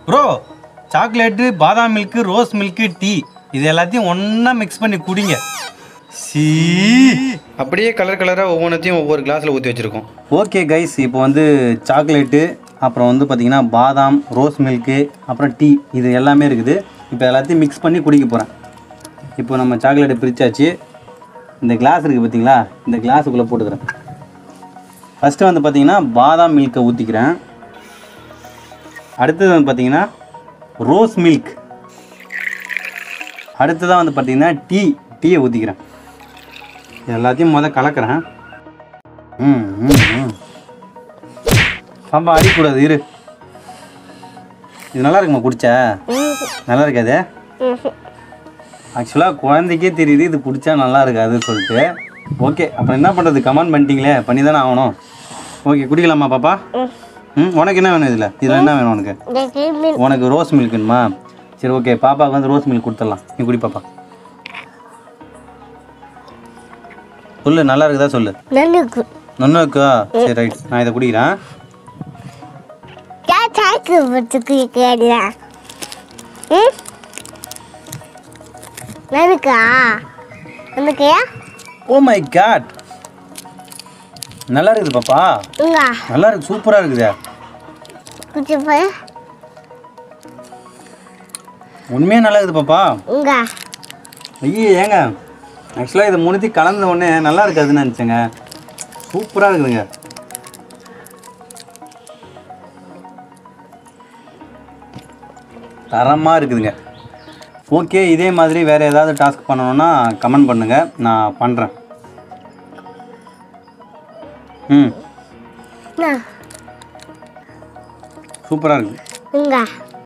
bro chocolate badam milk rose milk tea இது எல்லாத்தையும் ஒன்றா மிக்ஸ் பண்ணி குடிங்க சீ அப்படியே கலர் கலராக ஒவ்வொன்றத்தையும் ஒவ்வொரு கிளாஸில் ஊற்றி வச்சுருக்கோம் ஓகே கைஸ் இப்போ வந்து சாக்லேட்டு அப்புறம் வந்து பார்த்தீங்கன்னா பாதாம் ரோஸ் மில்க்கு அப்புறம் டீ இது எல்லாமே இருக்குது இப்போ எல்லாத்தையும் மிக்ஸ் பண்ணி குடிக்க போகிறேன் இப்போ நம்ம சாக்லேட்டை பிரித்தாச்சு இந்த கிளாஸ் இருக்குது பார்த்தீங்களா இந்த கிளாஸுக்குள்ளே போட்டுக்கிறேன் ஃபஸ்ட்டு வந்து பார்த்தீங்கன்னா பாதாம் மில்க்கை ஊற்றிக்கிறேன் அடுத்தது வந்து பார்த்தீங்கன்னா ரோஸ் மில்க் அடுத்ததாக வந்து பார்த்தீங்கன்னா டீ டீயை ஊற்றிக்கிறேன் இது எல்லாத்தையும் முத கலக்கிறேன் ம் ம் ம் பாம்பா அடிக்கூடாது இரு இது நல்லா இருக்குமா குடிச்சா நல்லா இருக்காது ஆக்சுவலாக குழந்தைக்கே தெரியுது இது குடிச்சா நல்லா இருக்காது சொல்லிட்டு ஓகே அப்புறம் என்ன பண்ணுறது கமெண்ட் பண்ணிட்டீங்களே பண்ணி தானே ஆகணும் ஓகே குடிக்கலாமா பாப்பா ம் உனக்கு என்ன வேணும் இதில் இதில் என்ன வேணும் உனக்கு இந்த கிருமி உனக்கு ரோஸ் மில்க் வேணுமா சரி ஓகே பாப்பாவுக்கு வந்து ரோஸ் மில்க் கொடுத்துடலாம் நீ குடி பாப்பா சொல்லு நல்லா இருக்குதா சொல்லு நன்னுக்கு நல்லா இருக்கா சரி ரைட் நான் இதை குடிக்கிறேன் யா சாக்கு பத்துக்கு கேடா ம் நன்னுக்கா நன்னுக்கு ஓ மை காட் நல்லா இருக்குது பாப்பா இங்க நல்லா இருக்கு சூப்பராக இருக்குதே குச்சி போய் உண்மையாக நல்லா இருக்குது பாப்பா இங்க ஐயே ஏங்க ஆக்சுவலாக இது மூணுத்தையும் கலந்த உடனே நல்லா இருக்காதுன்னு நினச்சேங்க சூப்பராக இருக்குதுங்க தரமாக இருக்குதுங்க ஓகே இதே மாதிரி வேறு ஏதாவது டாஸ்க் பண்ணணும்னா கமெண்ட் பண்ணுங்கள் நான் பண்ணுறேன் ம் நான் சூப்பராக இருக்குது இங்க